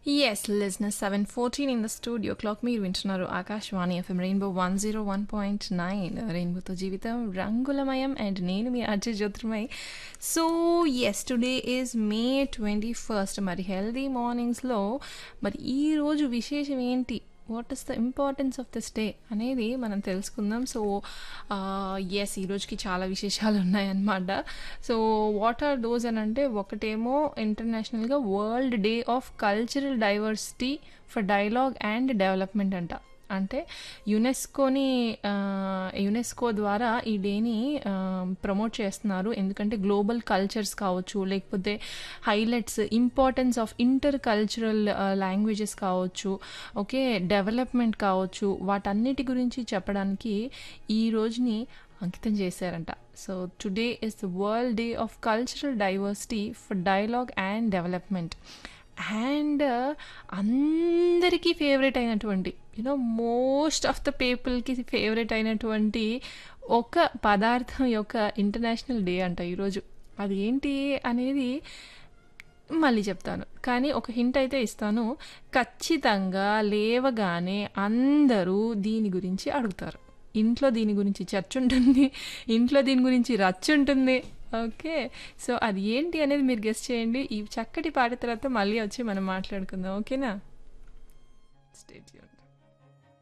Yes, listeners, 7.14 in the studio clock మీరు వింటున్నారు Akashvani FM rainbow one zero one point nine రెయిన్బోతో జీవితం రంగులమయం అండ్ నేను మీ Ajay Jyotirmay so as today is May twenty first మరి హెల్దీ మార్నింగ్స్లో మరి ఈ రోజు విశేషం ఏంటి what is the importance of this day అనేది మనం తెలుసుకుందాం సో ఎస్ ఈ రోజుకి చాలా విశేషాలు ఉన్నాయన్నమాట సో వాట్ ఆర్ దోస్ అని అంటే ఒకటేమో ఇంటర్నేషనల్గా world day of cultural diversity for dialogue and development అంట అంటే యునెస్కోని యునెస్కో ద్వారా ఈ డేని ప్రమోట్ చేస్తున్నారు ఎందుకంటే గ్లోబల్ కల్చర్స్ కావచ్చు లేకపోతే highlights importance of intercultural languages కావచ్చు ఓకే డెవలప్మెంట్ కావచ్చు వాటన్నిటి గురించి చెప్పడానికి ఈ రోజుని అంకితం చేశారంట so today is the world day of cultural diversity for dialogue and development and అందరికీ ఫేవరెట్ అయినటువంటి యూనో మోస్ట్ ఆఫ్ ద పీపుల్కి ఫేవరెట్ అయినటువంటి ఒక పదార్థం యొక్క ఇంటర్నేషనల్ డే అంట ఈరోజు అది ఏంటి అనేది మళ్ళీ చెప్తాను కానీ ఒక హింట్ అయితే ఇస్తాను ఖచ్చితంగా లేవగానే అందరూ దీని గురించి అడుగుతారు ఇంట్లో దీని గురించి చర్చ ఉంటుంది ఇంట్లో దీని గురించి రచ్చ ఉంటుంది ఓకే సో అది ఏంటి అనేది మీరు గెస్ట్ చేయండి ఈ చక్కటి పాట తర్వాత మళ్ళీ వచ్చి మనం మాట్లాడుకుందాం ఓకేనా స్టేట్